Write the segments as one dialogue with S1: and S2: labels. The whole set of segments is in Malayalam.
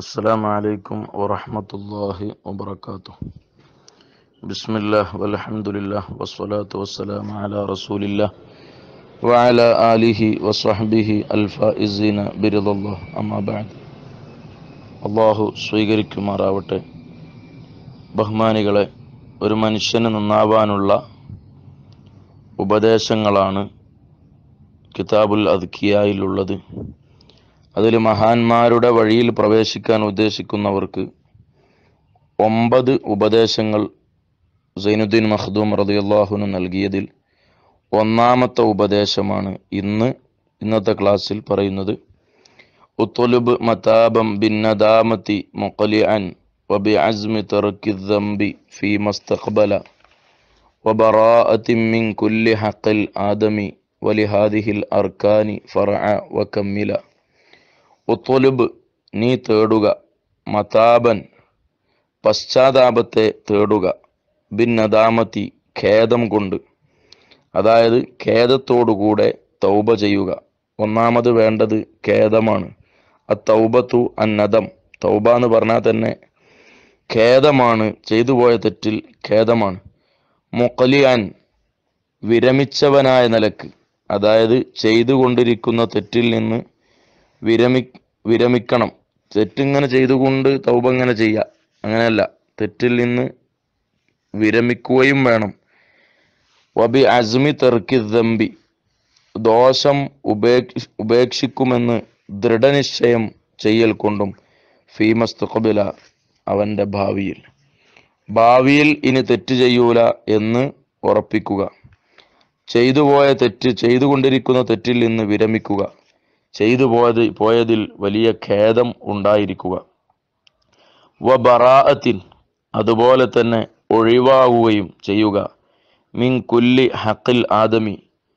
S1: السلام عليكم ورحمة الله وبركاته بسم الله والحمد لله والصلاة والسلام على رسول الله وعلى آله وصحبه الفائزين برضا الله أما بعد അള്ളാഹു സ്വീകരിക്കുമാറാവട്ടെ ബഹുമാനികളെ ഒരു മനുഷ്യന് നന്നാവാനുള്ള ഉപദേശങ്ങളാണ് കിതാബുൽ അദ്ക്കിയായിലുള്ളത് അതിൽ മഹാന്മാരുടെ വഴിയിൽ പ്രവേശിക്കാൻ ഉദ്ദേശിക്കുന്നവർക്ക് ഒമ്പത് ഉപദേശങ്ങൾ സൈനുദ്ദീൻ മഖ്ദൂം റളിയല്ലാഹുവിന് നൽകിയതിൽ ഒന്നാമത്തെ ഉപദേശമാണ് ഇന്ന് ഇന്നത്തെ ക്ലാസ്സിൽ പറയുന്നത് ഉത്തുലുബ് മതാബം ബിന്നദാമത്തി മുഖലിഅൻ وبعزم ترك الذنب فيما استقبل وبراءة من كل حق الآدم ولهذه الأركان فرع وكمل ഉത്തൊലുബ് നീ തേടുക മതാബൻ പശ്ചാത്താപത്തെ തേടുക ഭിന്നദാമത്തി ഖേദം കൊണ്ട് അതായത് ഖേദത്തോടുകൂടെ തൗബ ചെയ്യുക ഒന്നാമത് വേണ്ടത് ഖേദമാണ് ആ തൗബത്തു അന്നദം തൗബ എന്ന് പറഞ്ഞാൽ തന്നെ ഖേദമാണ് ചെയ്തു പോയ തെറ്റിൽ ഖേദമാണ് മുക്കലിയാൻ വിരമിച്ചവനായ നിലക്ക് അതായത് ചെയ്തുകൊണ്ടിരിക്കുന്ന തെറ്റിൽ നിന്ന് വിരമി വിരമിക്കണം തെറ്റിങ്ങനെ ചെയ്തുകൊണ്ട് തൗബ ഇങ്ങനെ ചെയ്യുക അങ്ങനെയല്ല തെറ്റിൽ നിന്ന് വിരമിക്കുകയും വേണം വബി അസ്മി തെർക്കി ദമ്പി ദോഷം ഉപേക്ഷ ഉപേക്ഷിക്കുമെന്ന് ദൃഢനിശ്ചയം ചെയ്യൽ കൊണ്ടും ഫീമസ്തുഖബില അവൻ്റെ ഭാവിയിൽ ഭാവിയിൽ ഇനി തെറ്റ് ചെയ്യൂല എന്ന് ഉറപ്പിക്കുക ചെയ്തു പോയ തെറ്റ് ചെയ്തുകൊണ്ടിരിക്കുന്ന തെറ്റിൽ നിന്ന് വിരമിക്കുക ചെയ്തു പോയത് പോയതിൽ വലിയ ഖേദം ഉണ്ടായിരിക്കുക വ ബറാഅത്തിൻ അതുപോലെ തന്നെ ഒഴിവാകുകയും ചെയ്യുക മിൻ കുല്ലി ഹക്കിൽ ആദമി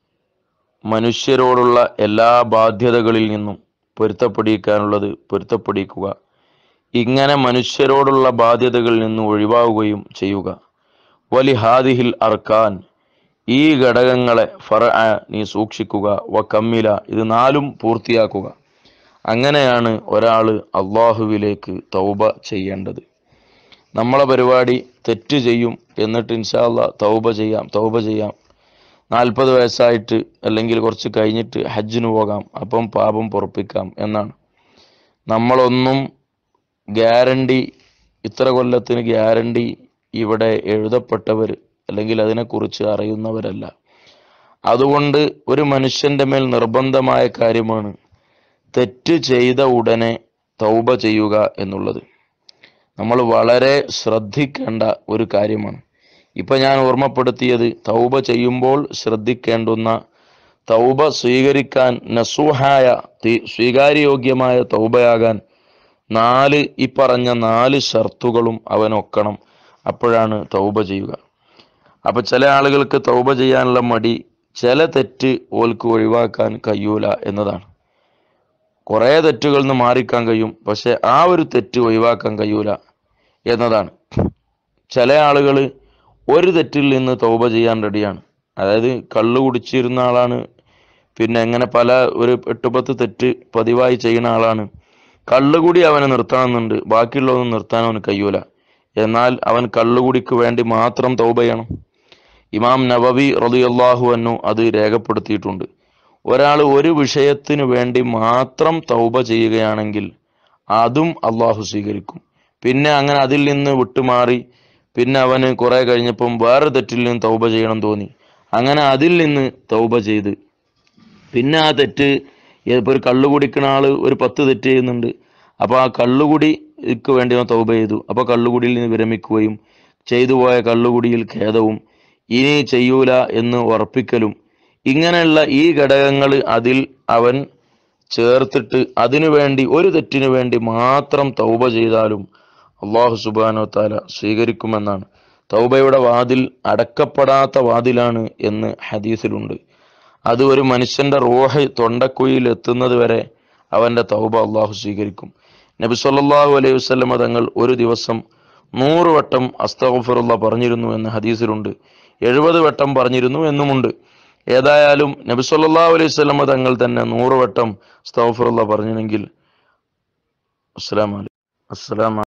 S1: മനുഷ്യരോടുള്ള എല്ലാ ബാധ്യതകളിൽ നിന്നും പൊരുത്തപ്പെടിക്കാനുള്ളത് പൊരുത്തപ്പെടിക്കുക ഇങ്ങനെ മനുഷ്യരോടുള്ള ബാധ്യതകളിൽ നിന്ന് ഒഴിവാകുകയും ചെയ്യുക വലി ഹാദിഹിൽ അർക്കാൻ ഈ ഘടകങ്ങളെ ഫറ നീ സൂക്ഷിക്കുക വ കമ്മില ഇത് നാലും പൂർത്തിയാക്കുക അങ്ങനെയാണ് ഒരാൾ അള്ളാഹുവിലേക്ക് തൗബ ചെയ്യേണ്ടത് നമ്മളെ പരിപാടി തെറ്റ് ചെയ്യും എന്നിട്ട് ഇൻഷാല്ല തൗബ ചെയ്യാം തൗബ ചെയ്യാം നാൽപ്പത് വയസ്സായിട്ട് അല്ലെങ്കിൽ കുറച്ച് കഴിഞ്ഞിട്ട് ഹജ്ജിന് പോകാം അപ്പം പാപം പൊറപ്പിക്കാം എന്നാണ് നമ്മളൊന്നും ഗ്യാരണ്ടി ഇത്ര കൊല്ലത്തിന് ഗ്യാരണ്ടി ഇവിടെ എഴുതപ്പെട്ടവർ അല്ലെങ്കിൽ അതിനെക്കുറിച്ച് അറിയുന്നവരല്ല അതുകൊണ്ട് ഒരു മനുഷ്യന്റെ മേൽ നിർബന്ധമായ കാര്യമാണ് തെറ്റ് ചെയ്ത ഉടനെ തൗബ ചെയ്യുക എന്നുള്ളത് നമ്മൾ വളരെ ശ്രദ്ധിക്കേണ്ട ഒരു കാര്യമാണ് ഇപ്പൊ ഞാൻ ഓർമ്മപ്പെടുത്തിയത് തൗബ ചെയ്യുമ്പോൾ ശ്രദ്ധിക്കേണ്ടുന്ന തൗബ സ്വീകരിക്കാൻ നസൂഹായ സ്വീകാര്യയോഗ്യമായ തൗബയാകാൻ നാല് ഈ പറഞ്ഞ നാല് ഷർത്തുകളും അവനൊക്കണം അപ്പോഴാണ് തൗബ ചെയ്യുക അപ്പൊ ചില ആളുകൾക്ക് തൗബ ചെയ്യാനുള്ള മടി ചില തെറ്റ് ഓൽക്ക് ഒഴിവാക്കാൻ കഴിയൂല എന്നതാണ് കുറേ തെറ്റുകളിൽ നിന്ന് മാറിക്കാൻ കഴിയും പക്ഷെ ആ ഒരു തെറ്റ് ഒഴിവാക്കാൻ കഴിയൂല എന്നതാണ് ചില ആളുകൾ ഒരു തെറ്റിൽ നിന്ന് തൗബ ചെയ്യാൻ റെഡിയാണ് അതായത് കള്ളു കുടിച്ചിരുന്ന ആളാണ് പിന്നെ എങ്ങനെ പല ഒരു എട്ട് പത്ത് തെറ്റ് പതിവായി ചെയ്യുന്ന ആളാണ് കള്ളുകുടി അവനെ നിർത്തണമെന്നുണ്ട് ബാക്കിയുള്ളതൊന്നും നിർത്താൻ അവന് കഴിയൂല എന്നാൽ അവൻ കള്ളുകുടിക്ക് വേണ്ടി മാത്രം തൗബ ചെയ്യണം ഇമാം നവവി റളിയല്ലാഹു അന്നു അത് രേഖപ്പെടുത്തിയിട്ടുണ്ട് ഒരാൾ ഒരു വിഷയത്തിന് വേണ്ടി മാത്രം തൗബ ചെയ്യുകയാണെങ്കിൽ അതും അള്ളാഹു സ്വീകരിക്കും പിന്നെ അങ്ങനെ അതിൽ നിന്ന് വിട്ടുമാറി പിന്നെ അവന് കുറെ കഴിഞ്ഞപ്പം വേറെ തെറ്റിൽ നിന്ന് തൗബ ചെയ്യണം തോന്നി അങ്ങനെ അതിൽ നിന്ന് തൗബ ചെയ്ത് പിന്നെ ആ തെറ്റ് ഇപ്പോൾ ഒരു കള്ളു കുടിക്കുന്ന ആള് ഒരു പത്ത് തെറ്റ് ചെയ്യുന്നുണ്ട് അപ്പോൾ ആ കള്ളുകുടിക്ക് വേണ്ടി അവൻ തൗബ ചെയ്തു അപ്പോൾ കള്ളുകുടിയിൽ നിന്ന് വിരമിക്കുകയും ചെയ്തു പോയ കള്ളുകുടിയിൽ ഖേദവും ഇനി ചെയ്യൂല എന്ന് ഉറപ്പിക്കലും ഇങ്ങനെയുള്ള ഈ ഘടകങ്ങൾ അതിൽ അവൻ ചേർത്തിട്ട് അതിനു വേണ്ടി ഒരു തെറ്റിനു വേണ്ടി മാത്രം തൗബ ചെയ്താലും അള്ളാഹു സുബാനോ താല സ്വീകരിക്കുമെന്നാണ് തൗബയുടെ വാതിൽ അടക്കപ്പെടാത്ത വാതിലാണ് എന്ന് ഹദീസിലുണ്ട് അത് ഒരു മനുഷ്യന്റെ റോഹ് തൊണ്ടക്കുയിൽ എത്തുന്നത് വരെ അവന്റെ തൗബ അള്ളാഹു സ്വീകരിക്കും നബി സല്ലല്ലാഹു അലൈഹി വസല്ലമ തങ്ങൾ ഒരു ദിവസം നൂറ് വട്ടം അസ്തഗ്ഫിറുള്ള പറഞ്ഞിരുന്നു എന്ന് ഹദീസിലുണ്ട് എഴുപത് വട്ടം പറഞ്ഞിരുന്നു എന്നുമുണ്ട് ഏതായാലും നബി സല്ലല്ലാഹു അലൈഹി വസല്ലമ തങ്ങൾ തന്നെ നൂറ് വട്ടം അസ്തഗ്ഫിറുള്ള പറഞ്ഞെങ്കിൽ അസ്സലാമു അലൈക്കും അസ്സലാമു